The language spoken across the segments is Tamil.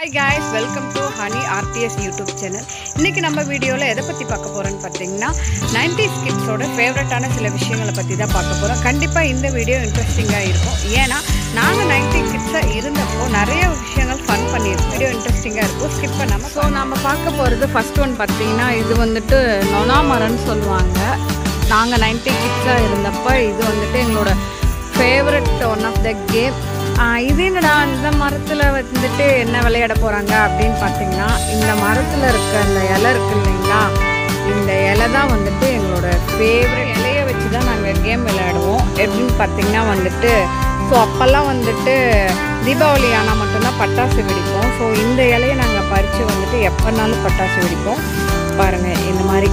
hi guys welcome to honey RTS YouTube channel இன்றைக்கி நம்ம வீடியோவில் எதை பற்றி பார்க்க போகிறோன்னு பார்த்தீங்கன்னா 90s கிட்ஸோட ஃபேவரட்டான சில விஷயங்களை பற்றி தான் பார்க்க போகிறோம் கண்டிப்பாக இந்த வீடியோ இன்ட்ரெஸ்டிங்காக இருக்கும் ஏன்னா நாங்கள் 90 கிட்ஸாக இருந்தப்போ நிறைய விஷயங்கள் ஃபன் பண்ணியிருக்கோம் வீடியோ இன்ட்ரெஸ்டிங்காக இருக்கும் ஸ்கிப் பண்ணாமல் ஸோ நம்ம பார்க்க போகிறது ஃபர்ஸ்ட் ஒன் பார்த்தீங்கன்னா இது வந்துட்டு நொனாமரம்னு சொல்லுவாங்க நாங்கள் 90 கிட்ஸாக இருந்தப்போ இது வந்துட்டு எங்களோட favourite one of the game இது என்னடா இந்த மரத்தில் வந்துட்டு என்ன விளையாட போகிறாங்க அப்படின்னு பார்த்தீங்கன்னா இந்த மரத்தில் இருக்க அந்த இலை இருக்கு இல்லைங்களா இந்த இலை தான் வந்துட்டு எங்களோட ஃபேவரட் இலையை வச்சு தான் நாங்கள் கேம் விளையாடுவோம் எப்படின்னு பார்த்தீங்கன்னா வந்துட்டு ஸோ அப்போல்லாம் வந்துட்டு தீபாவளி ஆனால் மட்டும்தான் பட்டாசு வெடிப்போம் ஸோ இந்த இலையை நாங்கள் பறித்து வந்துட்டு எப்போனாலும் பட்டாசு வெடிப்போம் பாருங்கள் இந்த மாதிரி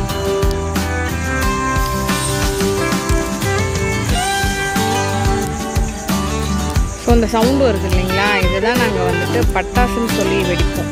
ஸோ இந்த சவுண்டு வருது இல்லைங்களா இதுதான் நாங்கள் வந்துட்டு பட்டாசுன்னு சொல்லி வெடிப்போம்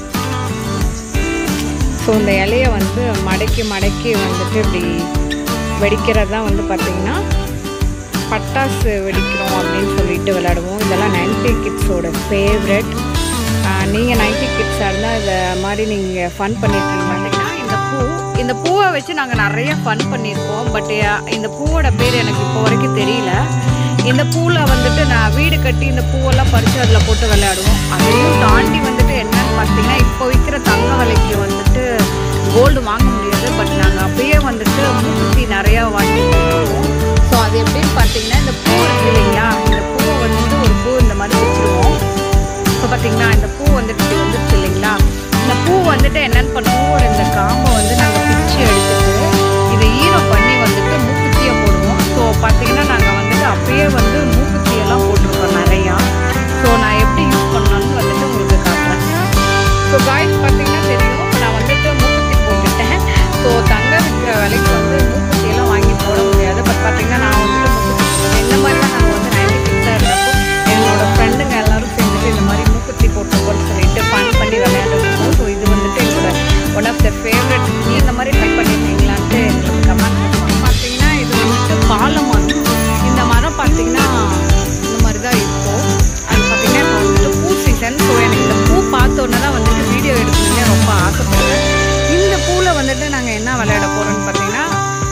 ஸோ இந்த இலையை வந்து மடக்கி மடக்கி வந்துட்டு இப்படி வெடிக்கிறது தான் வந்து பார்த்திங்கன்னா பட்டாசு வெடிக்கிறோம் அப்படின்னு சொல்லிட்டு விளையாடுவோம் இதெல்லாம் நைன்டி கிட்ஸோட ஃபேவரெட் நீங்கள் நைன்டி கிட்ஸாக இருந்தால் இதை மாதிரி நீங்கள் ஃபன் பண்ணியிருக்கீங்க பார்த்தீங்கன்னா இந்த பூ இந்த பூவை வச்சு நாங்கள் நிறைய ஃபன் பண்ணியிருக்கோம் பட் இந்த பூவோட பேர் எனக்கு இப்போ வரைக்கும் தெரியல இந்த பூவில் வந்துட்டு நான் வீடு கட்டி இந்த பூவெல்லாம் பறித்து அதில் போட்டு விளையாடுவோம் அதையும் தாண்டி வந்துட்டு என்னன்னு பார்த்தீங்கன்னா இப்போ விற்கிற தங்க விலைக்கு வந்துட்டு கோல்டு வாங்க முடியாது பட் நாங்கள் அப்பயே வந்துட்டு மூக்குத்தி நிறையா வாங்கி போட்டுருவோம் ஸோ அது எப்படின்னு பார்த்தீங்கன்னா இந்த பூ இருக்கு இல்லைங்களா இந்த பூவை வந்துட்டு ஒரு பூ இந்த மாதிரி வச்சுருவோம் ஸோ பார்த்தீங்கன்னா இந்த பூ வந்துட்டு இப்படி வந்துருச்சு இல்லைங்களா இந்த பூ வந்துட்டு என்னன்னு பண்ண பூவோட இந்த காம்பை வந்து நாங்கள் பிச்சு எடுத்துட்டு இதை ஈரம் பண்ணி வந்துட்டு மூக்குத்தியை போடுவோம் ஸோ பார்த்தீங்கன்னா நாங்கள் வந்துட்டு அப்பயே வந்து மூக்குத்தியெல்லாம் போட்டிருக்கோம் நிறையா ஸோ நான் எப்படி யூஸ் பண்ணணும்னு வந்துட்டு உங்களுக்கு காட்டுறேன் ஸோ காய்ஸ் பார்த்தீங்கன்னா தெரியும் இப்போ நான் வந்துட்டு மூக்குத்தி போட்டுட்டேன் ஸோ தங்க விற்கிற விலைக்கு வந்து மூக்குத்தியெல்லாம் வாங்கி போட முடியாது பட் பார்த்தீங்கன்னா நான் வந்துட்டு மூக்குத்தி போடுவேன் இந்த மாதிரி தான் நாங்கள் வந்து நைன்டி கிட்ஸாக இருந்தப்போ என்னோட ஃப்ரெண்டுங்க எல்லாரும் சேர்ந்துட்டு இந்த மாதிரி மூக்குத்தி போட்டுருக்கோம்னு சொல்லிட்டு ஃபன் பண்ணி விளையாண்டுருக்கோம் ஸோ இது வந்துட்டு எங்களோட ஒன் ஆஃப் த ஃபேவரட் நீ இந்த மாதிரி ட்ரை பண்ணியிருக்கீங்களான்ட்டு எங்களுக்கு கமெண்ட் பண்ணுவோம் பார்த்தீங்கன்னா இது வந்துட்டு பால மரம் இந்த மரம் பார்த்தீங்கன்னா இந்த மாதிரி தான் இருக்கும் அது பார்த்தீங்கன்னா இப்போ வந்துட்டு பூ சீசன் ஸோ எனக்கு இந்த பூ பார்த்த உடனே தான் வந்துட்டு வீடியோ எடுக்கணும்னு ரொம்ப ஆசைப்படுறேன் இந்த பூவில் வந்துட்டு நாங்கள் என்ன விளையாட போகிறோம்னு பார்த்தீங்கன்னா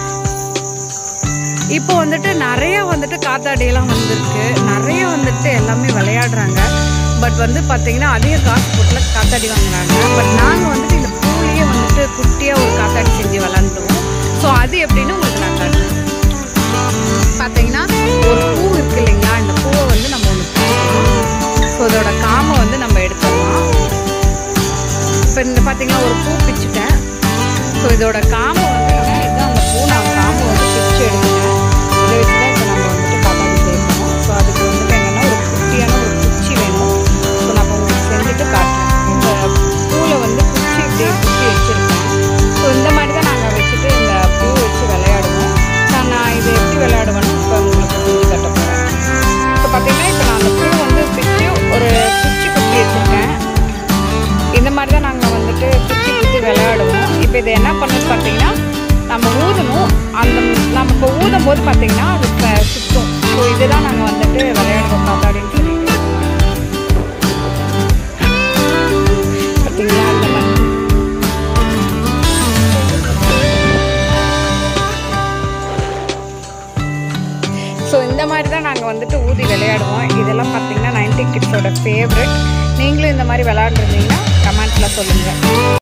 இப்போ வந்துட்டு நிறைய வந்துட்டு காத்தாடியெல்லாம் வந்திருக்கு நிறைய வந்துட்டு எல்லாமே விளையாடுறாங்க பட் வந்து பார்த்தீங்கன்னா அதிக காசு போட்டுல காத்தாடி வாங்குறாங்க பட் நாங்கள் வந்துட்டு இந்த பூலேயே வந்துட்டு குட்டியாக ஒரு காத்தாடி செஞ்சு விளாண்டுவோம் ஸோ அது எப்படின்னு உங்களுக்கு நான் காட்டுறேன் பார்த்தீங்கன்னா ஒரு பூ இருக்கு இல்லைங்களா இந்த பூவை வந்து நம்ம ஒன்று பிடிக்கணும் ஸோ இதோட காமை வந்து நம்ம எடுத்துடலாம் இப்போ இந்த பார்த்தீங்கன்னா ஒரு பூ பிச்சுட்டேன் ஸோ இதோட காம்பை வந்து இதுதான் அந்த பூ நான் காம்பை வந்து பிச்சு எடுத்துட்டேன் இதை வச்சு தான் இப்போ நம்ம வந்துட்டு காத்தாடி சேர்க்கணும் ஸோ அதுக்கு வந்துட்டு என்னென்னா ஒரு குட்டியான ஒரு குச்சி வேணும் ஸோ நான் இப்போ உங்களுக்கு செஞ்சுட்டு காட்டுறேன் இந்த பூவில் வந்து குச்சி இப்படி குச்சி வச்சுருக்கேன் ஸோ இந்த மாதிரி தான் நாங்கள் வச்சுட்டு இந்த பூ வச்சு விளையாடுவோம் நான் நான் இது எப்படி விளையாடுவேன்னு இப்போ உங்களுக்கு செஞ்சு காட்ட போகிறேன் ஸோ பார்த்தீங்கன்னா இப்போ நான் அந்த பூ வந்து பிச்சு ஒரு குச்சி குத்தி வச்சுருக்கேன் இந்த மாதிரி தான் நாங்கள் வந்துட்டு குச்சி குத்தி விளையாடுவோம் இப்போ இதை என்ன பண்ணணும் பார்த்தீங்கன்னா நம்ம ஊதணும் அந்த நம்ம இப்போ ஊதும் போது பார்த்தீங்கன்னா அது ப- சுத்தும் ஸோ இதுதான் நாங்கள் வந்துட்டு விளையாடுறோம் காத்தாடின்னு சொல்லிட்டு பார்த்தீங்களா அந்த மாதிரி ஸோ இந்த மாதிரி தான் நாங்கள் வந்துட்டு ஊதி விளையாடுவோம் இதெல்லாம் பார்த்தீங்கன்னா நைன்டி கிட்ஸோட ஃபேவரட் நீங்களும் இந்த மாதிரி விளையாண்டுருந்தீங்கன்னா கமெண்ட்டில் சொல்லுங்கள்